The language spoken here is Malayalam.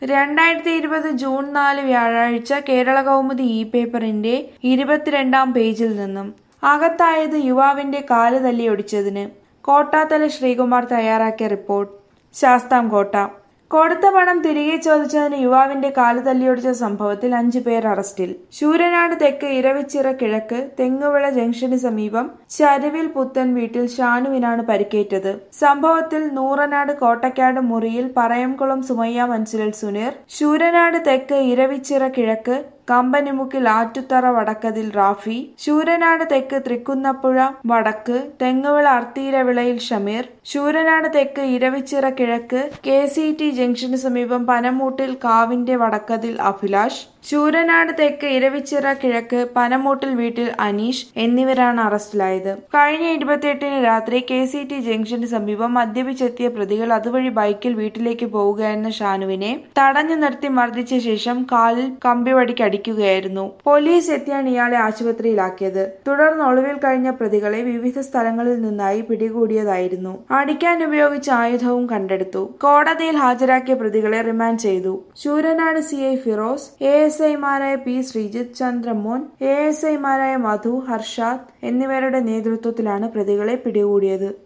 രണ്ടായിരത്തി ഇരുപത് ജൂൺ നാല് വ്യാഴാഴ്ച കേരള കൗമുദി ഇ പേപ്പറിന്റെ ഇരുപത്തിരണ്ടാം പേജിൽ നിന്നും അകത്തായത് യുവാവിന്റെ കാല് തല്ലിയൊടിച്ചതിന് കോട്ടാത്തല ശ്രീകുമാർ തയ്യാറാക്കിയ റിപ്പോർട്ട് ശാസ്താംകോട്ട കൊടുത്ത പണം തിരികെ ചോദിച്ചതിന് യുവാവിന്റെ കാല് തല്ലിയൊടിച്ച സംഭവത്തിൽ അഞ്ചു പേർ അറസ്റ്റിൽ ശൂരനാട് തെക്ക് ഇരവിച്ചിറ കിഴക്ക് തെങ്ങുവിള ജംഗ്ഷന് സമീപം ചരുവിൽ പുത്തൻ വീട്ടിൽ ഷാനുവിനാണ് പരിക്കേറ്റത് സംഭവത്തിൽ നൂറനാട് കോട്ടക്കാട് മുറിയിൽ പറയംകുളം സുമയ്യ മൻസിലിൽ സുനീർ ശൂരനാട് തെക്ക് ഇരവിച്ചിറ കിഴക്ക് കമ്പനിമുക്കിൽ ആറ്റുത്തറ വടക്കതിൽ റാഫി ശൂരനാട് തെക്ക് തൃക്കുന്നപ്പുഴ വടക്ക് തെങ്ങുവിള അർത്തീരവിളയിൽ ഷമീർ ശൂരനാട് തെക്ക് ഇരവിച്ചിറ കിഴക്ക് കെ സി ടി ജംഗ്ഷന് സമീപം പനമൂട്ടിൽ കാവിന്റെ വടക്കതിൽ അഭിലാഷ് ശൂരനാട് തെക്ക് ഇരവിച്ചിറ കിഴക്ക് പനമൂട്ടിൽ വീട്ടിൽ അനീഷ് എന്നിവരാണ് അറസ്റ്റിലായത് കഴിഞ്ഞ ഇരുപത്തിയെട്ടിന് രാത്രി കെ സി ടി ജംഗ്ഷന് സമീപം മദ്യപിച്ചെത്തിയ പ്രതികൾ അതുവഴി ബൈക്കിൽ വീട്ടിലേക്ക് പോവുകയായിരുന്ന ഷാനുവിനെ തടഞ്ഞു നിർത്തി മർദ്ദിച്ച ശേഷം കാലിൽ കമ്പിവടിക്ക് അടിക്കുകയായിരുന്നു പോലീസ് എത്തിയാണ് ഇയാളെ ആശുപത്രിയിലാക്കിയത് തുടർന്ന് ഒളിവിൽ കഴിഞ്ഞ പ്രതികളെ വിവിധ സ്ഥലങ്ങളിൽ നിന്നായി പിടികൂടിയതായിരുന്നു അടിക്കാൻ ഉപയോഗിച്ച ആയുധവും കണ്ടെടുത്തു കോടതിയിൽ ഹാജരാക്കിയ പ്രതികളെ റിമാൻഡ് ചെയ്തു Sooranad C I Firoz A S ഐമാരായ P Sreejith Chandramon A S ഐമാരായ മധു ഹർഷാദ് എന്നിവരുടെ നേതൃത്വത്തിലാണ് പ്രതികളെ പിടികൂടിയത്